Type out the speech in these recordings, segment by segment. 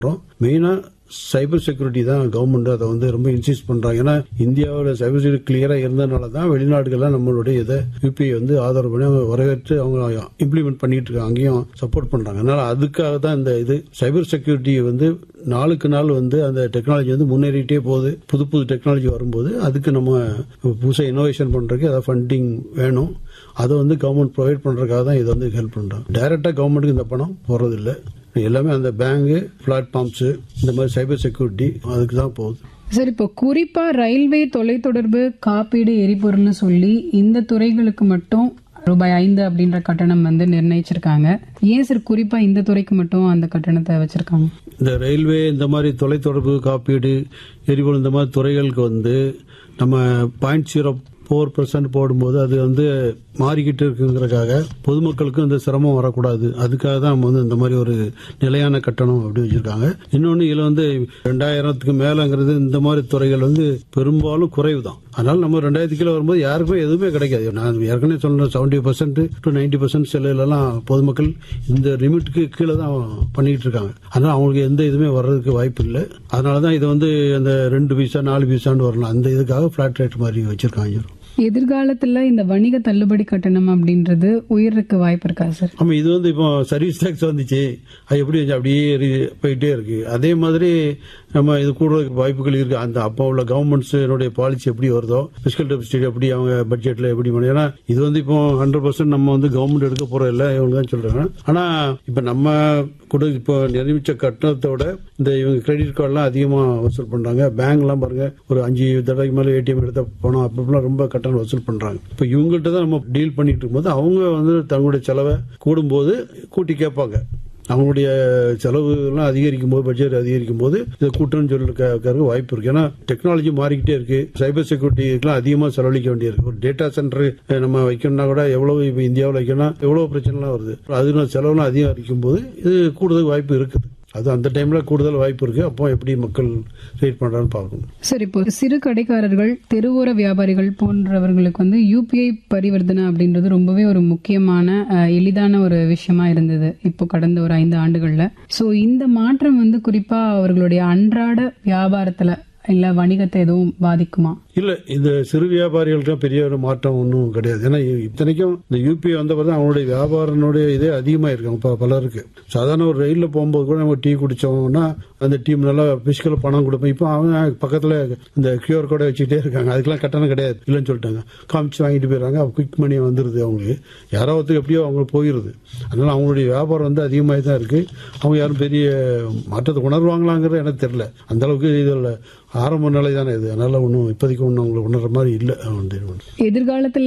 மெயினா cyber security தான் government அதை வந்து ரொம்ப இன்சிஸ்ட் பண்றாங்க ஏன்னா இந்தியாவில் சைபர் செக்யூரிட்டி கிளியரா இருந்ததுனால தான் வெளிநாடுகள்லாம் நம்மளுடைய இதை யூபிஐ வந்து ஆதரவு பண்ணி அவங்க வரவேற்று அவங்க இம்ப்ளிமெண்ட் பண்ணிட்டு இருக்காங்க அங்கேயும் சப்போர்ட் பண்றாங்க அதனால அதுக்காக தான் இந்த இது சைபர் செக்யூரிட்டி வந்து நாளுக்கு நாள் வந்து அந்த டெக்னாலஜி வந்து முன்னேறிட்டே போகுது புது புது டெக்னாலஜி வரும்போது அதுக்கு நம்ம புதுசாக இனோவேஷன் பண்றதுக்கு ஏதாவது ஃபண்டிங் வேணும் அதை வந்து கவர்மெண்ட் ப்ரொவைட் பண்றதுக்காக தான் இதை வந்து ஹெல்ப் பண்றோம் டைரக்டா கவர்மெண்ட்டுக்கு இந்த பணம் போறதில்லை எல்லாமே அந்த பேங்கு பிளாட்ஃபார்ம்ஸ் இந்த மாதிரி சைபர் செக்யூரிட்டி அதுக்கு தான் போகுது சார் இப்போ குறிப்பா ரயில்வே தொலைத்தொடர்பு காப்பீடு எரிபொருள்னு சொல்லி இந்த துறைகளுக்கு மட்டும் ரூபாய் ஐந்து அப்படின்ற கட்டணம் வந்து நிர்ணயிச்சிருக்காங்க ஏன் சார் குறிப்பா இந்த துறைக்கு மட்டும் அந்த கட்டணத்தை வச்சிருக்காங்க இந்த ரயில்வே இந்த மாதிரி தொலைத்தொடர்பு காப்பீடு எரிபொருள் இந்த மாதிரி துறைகளுக்கு வந்து நம்ம பாயிண்ட் ஜீரோ ஃபோர் பர்சன்ட் போடும்போது அது வந்து மாறிக்கிட்டு இருக்குங்கிறதுக்காக பொதுமக்களுக்கும் இந்த சிரமம் வரக்கூடாது அதுக்காக தான் நம்ம வந்து இந்த மாதிரி ஒரு நிலையான கட்டணம் அப்படி வச்சிருக்காங்க இன்னொன்று இதில் வந்து ரெண்டாயிரத்துக்கு மேலங்கிறது இந்த மாதிரி துறைகள் வந்து பெரும்பாலும் குறைவு தான் அதனால நம்ம ரெண்டாயிரத்து கீழே வரும்போது யாருக்குமே எதுவுமே கிடைக்காது நான் ஏற்கனவே சொன்ன seventy percent to ninety percent செல்லுலலாம் பொதுமக்கள் இந்த லிமிட்டுக்கு கீழே தான் பண்ணிட்டு இருக்காங்க அதனால அவங்களுக்கு எந்த இதுவுமே வர்றதுக்கு வாய்ப்பு இல்லை அதனால தான் இது வந்து அந்த ரெண்டு பைசா நாலு பைசான்னு வரலாம் அந்த இதுக்காக ஃபிளாட் ரேட் மாதிரி வச்சிருக்காங்க எதிர்காலத்துல இந்த வணிக தள்ளுபடி கட்டணம் அப்படின்றது உயர்றதுக்கு வாய்ப்பு இருக்கா சார் ஆமா இது வந்து இப்போ சர்வீஸ் டேக்ஸ் வந்துச்சு அது எப்படி வந்துச்சு அப்படியே ஏறி- போயிட்டே இருக்கு அதே மாதிரி நம்ம இது கூடுறதுக்கு வாய்ப்புகள் இருக்கு அந்த அப்போ உள்ள கவர்மெண்ட்ஸினுடைய பாலிசி எப்படி வருதோ பிசிக்கல் டெபிசிட் எப்படி அவங்க பட்ஜெட்ல எப்படி பண்ணி ஏன்னா இது வந்து இப்போ ஹண்ட்ரட் பர்சன்ட் நம்ம வந்து கவர்மெண்ட் எடுக்க போற இல்ல இவங்க தான் சொல்றாங்க ஆனா இப்ப நம்ம கூட இப்போ நிரூபிச்ச கட்டணத்தோட இந்த இவங்க கிரெடிட் கார்டுலாம் அதிகமா வசூல் பண்றாங்க பேங்க்லாம் பாருங்க ஒரு அஞ்சு தடவைக்கு மேல ஏடிஎம் எடுத்த பணம் அப்பெல்லாம் ரொம்ப கட்டணம் வசூல் பண்றாங்க இப்ப இவங்கள்ட்ட தான் நம்ம டீல் பண்ணிட்டு இருக்கும்போது அவங்க வந்து தங்களுடைய செலவை கூடும்போது கூட்டி கேட்பாங்க அவங்களுடைய செலவு எல்லாம் அதிகரிக்கும் போது பட்ஜெட் அதிகரிக்கும் போது இதை கூட்டணும்னு சொல்லிருக்க வாய்ப்பு இருக்கு ஏன்னா டெக்னாலஜி மாறிக்கிட்டே இருக்கு சைபர் செக்யூரிட்டிக்கெல்லாம் அதிகமா செலவழிக்க வேண்டியிருக்கு ஒரு டேட்டா சென்டர் நம்ம வைக்கணும்னா கூட எவ்வளவு இப்ப இந்தியாவில் வைக்கணும்னா எவ்வளவு பிரச்சனைலாம் வருது அதுல செலவுலாம் அதிகரிக்கும் போது இது கூடுதல் வாய்ப்பு இருக்குது அது அந்த டைம்ல கூடுதல் வாய்ப்பு இருக்கு அப்போ எப்படி மக்கள் ரேட் பண்றான்னு பார்க்கணும் சார் இப்போ சிறு கடைக்காரர்கள் தெருவோர வியாபாரிகள் போன்றவர்களுக்கு வந்து யூபிஐ பரிவர்த்தனை அப்படின்றது ரொம்பவே ஒரு முக்கியமான அஹ், எளிதான ஒரு விஷயமா இருந்தது இப்போ கடந்த ஒரு ஐந்து ஆண்டுகள்ல சோ இந்த மாற்றம் வந்து குறிப்பா அவர்களுடைய அன்றாட வியாபாரத்துல இல்ல வணிகத்தை எதுவும் பாதிக்குமா இல்ல இந்த சிறு வியாபாரிகளுக்கு பெரிய ஒரு மாற்றம் ஒன்றும் கிடையாது ஏன்னா இத்தனைக்கும் இந்த யூபிஐ வந்த பிறகு அவங்களுடைய வியாபாரனுடைய இதே அதிகமா இருக்கு ப- பலருக்கு சாதாரண ஒரு ரயில்ல போகும்போது கூட நம்ம டீ குடிச்சோம்னா அந்த டீம் நல்லா பிசிக்கல் பணம் கொடுப்போம் இப்போ அவங்க பக்கத்துல இந்த கியூஆர் கோடை வச்சுக்கிட்டே இருக்காங்க அதுக்கெல்லாம் கட்டணம் கிடையாது இல்லைன்னு சொல்லிட்டாங்க காமிச்சு வாங்கிட்டு போயிடுறாங்க குயிக் மணி வந்துருது அவங்களுக்கு யாரோ ஒருத்தருக்கு எப்படியோ அவங்களுக்கு போயிருது அதனால அவங்களுடைய வியாபாரம் வந்து அதிகமாக தான் இருக்கு அவங்க யாரும் பெரிய மாற்றத்தை உணர்வாங்களாங்கிறது எனக்கு தெரியல அந்த அளவுக்கு இதில் ஆரம்ப நிலை தானே இது அதனால ஒன்றும் இப்போதைக்கு ஒன்றும் அவங்களுக்கு உணர்ற மாதிரி இல்லை வந்து எதிர்காலத்துல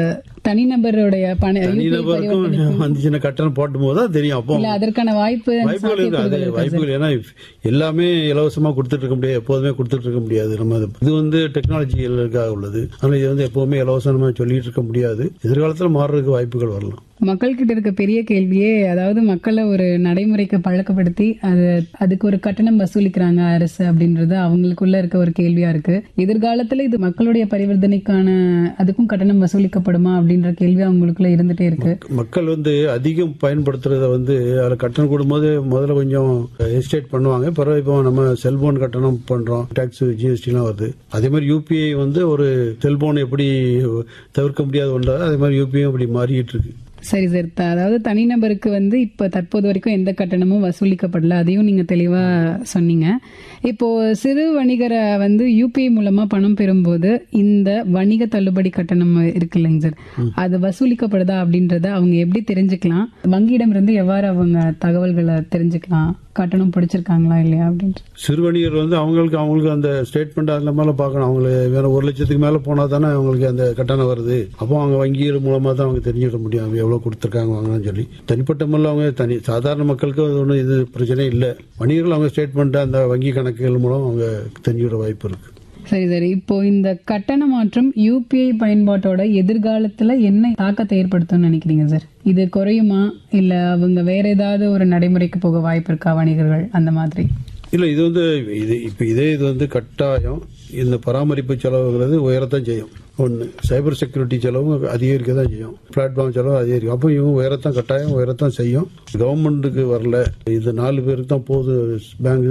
தனிநபருடைய பண UPI தனிநபருக்கும் பரிவர்த்தனை வந்துச்சுன்னா கட்டணம் போட்டும் போது தான் தெரியும் அப்போ இல்ல அதற்கான வாய்ப்பு வாய்ப்புகள் இருக்கு அது சாத்தியக்கூறுகள் இருக்கா சார்? வாய்ப்புகள் ஏன்னா எல்லாமே இலவசமா கொடுத்துட்டு இருக்க முடியாது எப்போதுமே கொடுத்துட்டு இருக்க முடியாது நம்ம அது- இது வந்து டெக்னாலஜிகளுக்காக உள்ளது ஆனால் இது வந்து எப்பவுமே இலவசமா சொல்லிட்டு இருக்க முடியாது எதிர்காலத்தில் மாறுறதுக்கு வாய்ப்புகள் வரலாம் மக்கள் கிட்ட இருக்க பெரிய கேள்வியே அதாவது மக்களை ஒரு நடைமுறைக்கு பழக்கப்படுத்தி அது அதுக்கு ஒரு கட்டணம் வசூலிக்கிறாங்க அரசு அப்படின்றது அவங்களுக்குள்ள இருக்க ஒரு கேள்வியா இருக்கு எதிர்காலத்துல இது மக்களுடைய பரிவர்த்தனைக்கான அதுக்கும் கட்டணம் வசூலிக்கப்படுமா அப்படின்ற கேள்வி அவங்களுக்குள்ள இருந்துட்டே இருக்கு மக்கள் வந்து அதிகம் பயன்படுத்துறத வந்து அதில் கட்டணம் கூடும்போது முதல்ல கொஞ்சம் எஸ்டேட் பண்ணுவாங்க பிறகு இப்போ நம்ம செல்போன் கட்டணம் பண்றோம் டாக்ஸ் ஜிஎஸ்டிலாம் வருது அதே மாதிரி யூபிஐ வந்து ஒரு செல்போன் எப்படி தவிர்க்க முடியாத ஒன்றா அதே மாதிரி யூபிஐ அப்படி மாறிக்கிட்டு இருக்கு சரி சார் த- அதாவது தனிநபருக்கு வந்து இப்ப தற்போது வரைக்கும் எந்த கட்டணமும் வசூலிக்கப்படல அதையும் நீங்க தெளிவா சொன்னீங்க இப்போ சிறு வணிகரை வந்து யூபிஐ மூலமா பணம் பெறும்போது இந்த வணிக தள்ளுபடி கட்டணம் இருக்கு இல்லைங்க சார் அது வசூலிக்கப்படுதா அப்படின்றத அவங்க எப்படி தெரிஞ்சுக்கலாம் வங்கியிடமிருந்து எவ்வாறு அவங்க தகவல்களை தெரிஞ்சுக்கலாம் கட்டணம் பிடிச்சிருக்காங்களா இல்லையா அப்படின்ட்டு சிறு வணிகர் வந்து அவங்களுக்கு அவங்களுக்கு அந்த ஸ்டேட்மெண்ட் அந்த மேல பார்க்கணும் அவங்களுக்கு வேற ஒரு லட்சத்துக்கு மேல போனா தானே அவங்களுக்கு அந்த கட்டணம் வருது அப்போ அவங்க வங்கிகள் மூலமா தான் அவங்க தெரிஞ்சுக்க முடியும் அவங்க எவ்வளவு கொடுத்துருக்காங்க வாங்கன்னு சொல்லி தனிப்பட்ட முறையில் அவங்க தனி சாதாரண மக்களுக்கு அது ஒன்றும் இது பிரச்சனை இல்லை வணிகர்கள் அவங்க ஸ்டேட்மெண்ட் அந்த வங்கி கணக்குகள் மூலம் அவங்க தெரிஞ்சுக்கிற வாய்ப்பு இருக்கு சரி சரி இப்போ இந்த கட்டண மாற்றம் யூபிஐ பயன்பாட்டோட எதிர்காலத்துல என்ன தாக்கத்தை ஏற்படுத்தும்னு நினைக்கிறீங்க சார் இது குறையுமா இல்ல அவங்க வேற ஏதாவது ஒரு நடைமுறைக்கு போக வாய்ப்பு இருக்கா வணிகர்கள் அந்த மாதிரி இல்ல இது வந்து இது இப்ப இதே இது வந்து கட்டாயம் இந்த பராமரிப்பு செலவுங்கிறது உயரத்தான் செய்யும் ஒன்று சைபர் செக்யூரிட்டி செலவும் அதிகரிக்க தான் செய்யும் பிளாட்ஃபார்ம் செலவு அதிகரிக்கும் அப்போ இவங்க உயரத்தான் கட்டாயம் உயரத்தான் செய்யும் கவர்மெண்ட்டுக்கு வரல இது நாலு பேருக்கு தான் போகுது பேங்க்